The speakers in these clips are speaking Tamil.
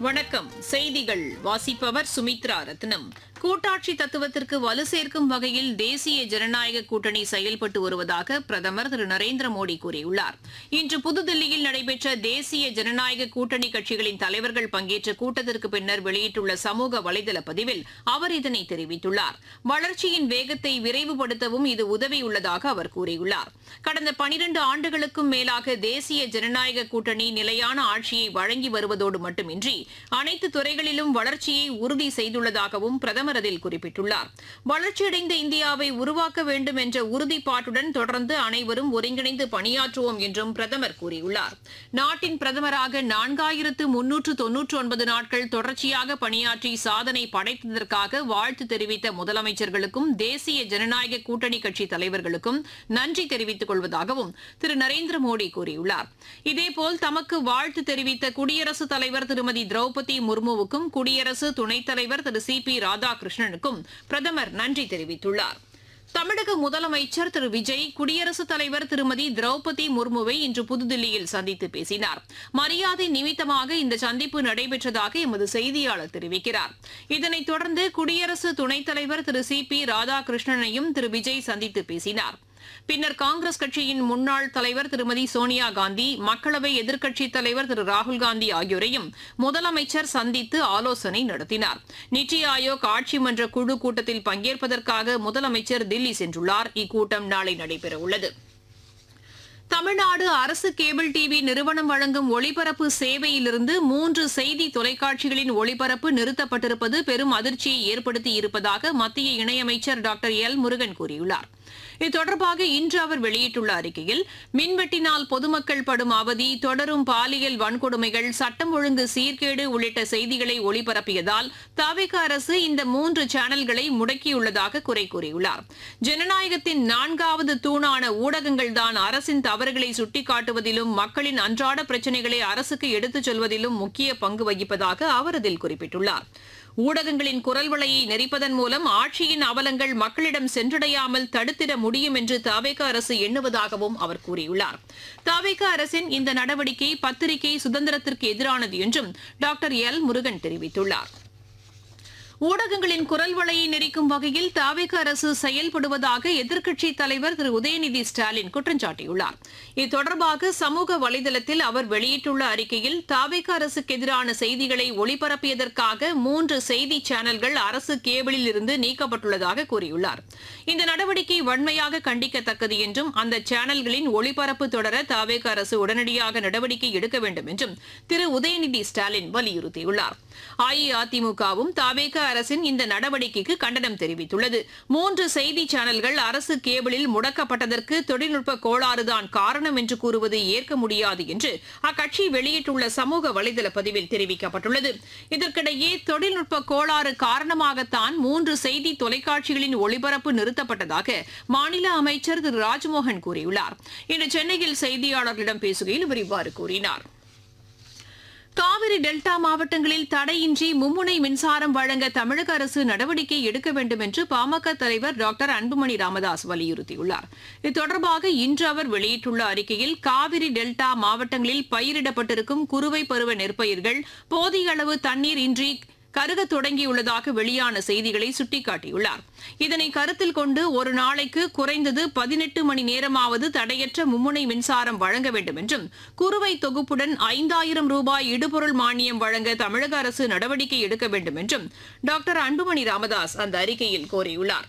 வணக்கம் செய்திகள் வாசிப்பவர் சுமித்ரா ரத்னம் கூட்டாட்சி தத்துவத்திற்கு வலு சேர்க்கும் வகையில் தேசிய ஜனநாயக கூட்டணி செயல்பட்டு வருவதாக பிரதமர் திரு நரேந்திர மோடி கூறியுள்ளார் இன்று புதுதில்லியில் நடைபெற்ற தேசிய ஜனநாயக கூட்டணி கட்சிகளின் தலைவர்கள் பங்கேற்ற கூட்டத்திற்கு பின்னர் வெளியிட்டுள்ள சமூக வலைதள பதிவில் அவர் இதனை தெரிவித்துள்ளார் வளர்ச்சியின் வேகத்தை விரைவுபடுத்தவும் இது உதவியுள்ளதாக அவர் கூறியுள்ளார் கடந்த பனிரண்டு ஆண்டுகளுக்கும் மேலாக தேசிய ஜனநாயக கூட்டணி நிலையான ஆட்சியை வழங்கி வருவதோடு மட்டுமின்றி அனைத்து துறைகளிலும் வளர்ச்சியை உறுதி செய்துள்ளதாகவும் பிரதமர் அதில் குறிப்பிட்டுள்ளார் வளர்ச்சியடைந்த இந்தியாவை உருவாக்க வேண்டும் என்ற உறுதிப்பாட்டுடன் தொடர்ந்து அனைவரும் ஒருங்கிணைந்து பணியாற்றுவோம் என்றும் பிரதமர் கூறியுள்ளார் நாட்டின் பிரதமராக நான்காயிரத்து முன்னூற்று தொன்னூற்று ஒன்பது நாட்கள் தொடர்ச்சியாக பணியாற்றி சாதனை படைத்ததற்காக வாழ்த்து தெரிவித்த முதலமைச்சர்களுக்கும் தேசிய ஜனநாயக கூட்டணி கட்சி தலைவர்களுக்கும் நன்றி தெரிவித்துக் கொள்வதாகவும் திரு நரேந்திர மோடி கூறியுள்ளார் இதேபோல் தமக்கு வாழ்த்து தெரிவித்த குடியரசுத் தலைவர் திருமதி திரௌபதி முர்முவுக்கும் குடியரசு துணைத் தலைவர் திரு சி பி ராதாகிருஷ்ணனுக்கும் பிரதமர் நன்றி தெரிவித்துள்ளார் தமிழக முதலமைச்சர் திரு விஜய் குடியரசுத் தலைவர் திருமதி திரௌபதி முர்முவை இன்று புதுதில்லியில் சந்தித்து பேசினார் மரியாதை நிமித்தமாக இந்த சந்திப்பு நடைபெற்றதாக எமது செய்தியாளர் தெரிவிக்கிறார் இதனைத் தொடர்ந்து குடியரசு துணைத் தலைவர் திரு சி பி ராதாகிருஷ்ணனையும் திரு விஜய் சந்தித்து பேசினார் பின்னர் காங்கிரஸ் கட்சியின் முன்னாள் தலைவர் திருமதி சோனியா காந்தி மக்களவை எதிர்க்கட்சித் தலைவர் திரு ராகுல் காந்தி ஆகியோரையும் முதலமைச்சர் சந்தித்து ஆலோசனை நடத்தினார் நித்தி ஆயோக் ஆட்சி மன்ற குழு கூட்டத்தில் பங்கேற்பதற்காக முதலமைச்சர் தில்லி சென்றுள்ளார் இக்கூட்டம் நாளை நடைபெறவுள்ளது தமிழ்நாடு அரசு கேபிள் டிவி நிறுவனம் வழங்கும் ஒளிபரப்பு சேவையிலிருந்து மூன்று செய்தி தொலைக்காட்சிகளின் ஒளிபரப்பு நிறுத்தப்பட்டிருப்பது பெரும் அதிர்ச்சியை ஏற்படுத்தி இருப்பதாக மத்திய இணையமைச்சர் டாக்டர் எல் முருகன் கூறியுள்ளார் இது தொடர்பாக இன்று அவர் வெளியிட்டுள்ள அறிக்கையில் மின்வெட்டினால் பொதுமக்கள் படும் அவதி தொடரும் பாலியல் வன்கொடுமைகள் சட்டம் ஒழுங்கு சீர்கேடு உள்ளிட்ட செய்திகளை ஒளிபரப்பியதால் தவிக அரசு இந்த மூன்று சேனல்களை முடக்கியுள்ளதாக குறை கூறியுள்ளார் ஜனநாயகத்தின் நான்காவது தூணான ஊடகங்கள்தான் அரசின் தவறுகளை சுட்டிக்காட்டுவதிலும் மக்களின் அன்றாட பிரச்சினைகளை அரசுக்கு எடுத்துச் சொல்வதிலும் முக்கிய பங்கு வகிப்பதாக அவர் அதில் குறிப்பிட்டுள்ளார் ஊடகங்களின் குரல் வலையை நெறிப்பதன் மூலம் ஆட்சியின் அவலங்கள் மக்களிடம் சென்றடையாமல் தடுத்திட முடியும் என்று தவேக அரசு எண்ணுவதாகவும் அவர் கூறியுள்ளார் தவேக அரசின் இந்த நடவடிக்கை பத்திரிகை சுதந்திரத்திற்கு எதிரானது என்றும் டாக்டர் எல் முருகன் தெரிவித்துள்ளார் ஊடகங்களின் குரல் வலையை நெறிக்கும் வகையில் தாவேக அரசு செயல்படுவதாக எதிர்க்கட்சித் தலைவர் திரு உதயநிதி ஸ்டாலின் குற்றம் சாட்டியுள்ளார் இது தொடர்பாக சமூக வலைதளத்தில் அவர் வெளியிட்டுள்ள அறிக்கையில் தாவேக அரசுக்கு எதிரான செய்திகளை ஒளிபரப்பியதற்காக மூன்று செய்தி சேனல்கள் அரசு கேபிளில் இருந்து நீக்கப்பட்டுள்ளதாக கூறியுள்ளார் இந்த நடவடிக்கை வன்மையாக கண்டிக்கத்தக்கது என்றும் அந்த சேனல்களின் ஒளிபரப்பு தொடர தாவேக அரசு உடனடியாக நடவடிக்கை எடுக்க வேண்டும் என்றும் திரு உதயநிதி ஸ்டாலின் வலியுறுத்தியுள்ளார் அஇஅதிமுகவும் தாவேக அரசின் இந்த நடவடிக்கைக்கு கண்டனம் தெரிவித்துள்ளது மூன்று செய்தி சேனல்கள் அரசு கேபிளில் முடக்கப்பட்டதற்கு தொழில்நுட்ப கோளாறுதான் காரணம் என்று கூறுவது ஏற்க முடியாது என்று அக்கட்சி வெளியிட்டுள்ள சமூக வலைதள பதிவில் தெரிவிக்கப்பட்டுள்ளது இதற்கிடையே தொழில்நுட்ப கோளாறு காரணமாகத்தான் மூன்று செய்தி தொலைக்காட்சிகளின் ஒளிபரப்பு நிறுத்தப்பட்டதாக மாநில அமைச்சர் திரு ராஜ்மோகன் கூறியுள்ளார் இன்று சென்னையில் செய்தியாளர்களிடம் பேசுகையில் அவர் இவ்வாறு கூறினார் காவிரி டெல்டா மாவட்டங்களில் தடையின்றி மும்முனை மின்சாரம் வழங்க தமிழக அரசு நடவடிக்கை எடுக்க வேண்டும் என்று பாமக தலைவர் டாக்டர் அன்புமணி ராமதாஸ் வலியுறுத்தியுள்ளார் இது தொடர்பாக இன்று அவர் வெளியிட்டுள்ள அறிக்கையில் காவிரி டெல்டா மாவட்டங்களில் பயிரிடப்பட்டிருக்கும் குறுவை பருவ நெற்பயிர்கள் போதிய அளவு தண்ணீர் இன்றி கருக தொடங்கியுள்ளதாக வெளியான செய்திகளை சுட்டிக்காட்டியுள்ளார் இதனை கருத்தில் கொண்டு ஒரு நாளைக்கு குறைந்தது பதினெட்டு மணி நேரமாவது தடையற்ற மும்முனை மின்சாரம் வழங்க வேண்டும் என்றும் குறுவை தொகுப்புடன் ஐந்தாயிரம் ரூபாய் இடுபொருள் மானியம் வழங்க தமிழக அரசு நடவடிக்கை எடுக்க வேண்டும் என்றும் டாக்டர் அன்புமணி ராமதாஸ் அந்த அறிக்கையில் கோரியுள்ளார்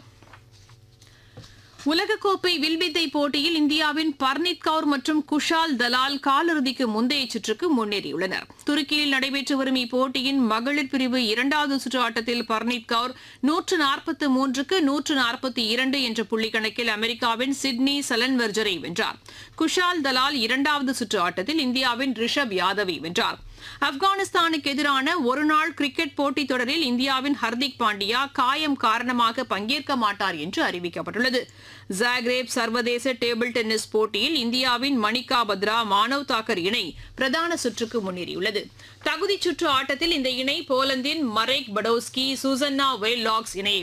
உலகக்கோப்பை வில்வித்தை போட்டியில் இந்தியாவின் பர்னீத் கவுர் மற்றும் குஷால் தலால் காலிறுதிக்கு முந்தைய சுற்றுக்கு முன்னேறியுள்ளனர் துருக்கியில் நடைபெற்று வரும் இப்போட்டியின் மகளிர் பிரிவு இரண்டாவது சுற்று ஆட்டத்தில் பர்னீத் கவுர் நூற்று நாற்பத்து மூன்றுக்கு நூற்று நாற்பத்தி இரண்டு என்ற புள்ளி கணக்கில் அமெரிக்காவின் சிட்னி சலன்வெர்ஜரை வென்றார் குஷால் தலால் இரண்டாவது சுற்று ஆட்டத்தில் இந்தியாவின் ரிஷப் யாதவை வென்றார் ஆப்கானிஸ்தானுக்கு எதிரான ஒருநாள் கிரிக்கெட் போட்டித் தொடரில் இந்தியாவின் ஹர்திக் பாண்டியா காயம் காரணமாக பங்கேற்க மாட்டார் என்று அறிவிக்கப்பட்டுள்ளது ஜாக்ரேப் சர்வதேச டேபிள் டென்னிஸ் போட்டியில் இந்தியாவின் மணிகா பத்ரா மானவ் தாக்கர் இணை பிரதான சுற்றுக்கு முன்னேறியுள்ளது தகுதிச் சுற்று ஆட்டத்தில் இந்த இணை போலந்தின் மரேக் படோஸ்கி சூசன்னா வெயில்லாக்ஸ் இணையை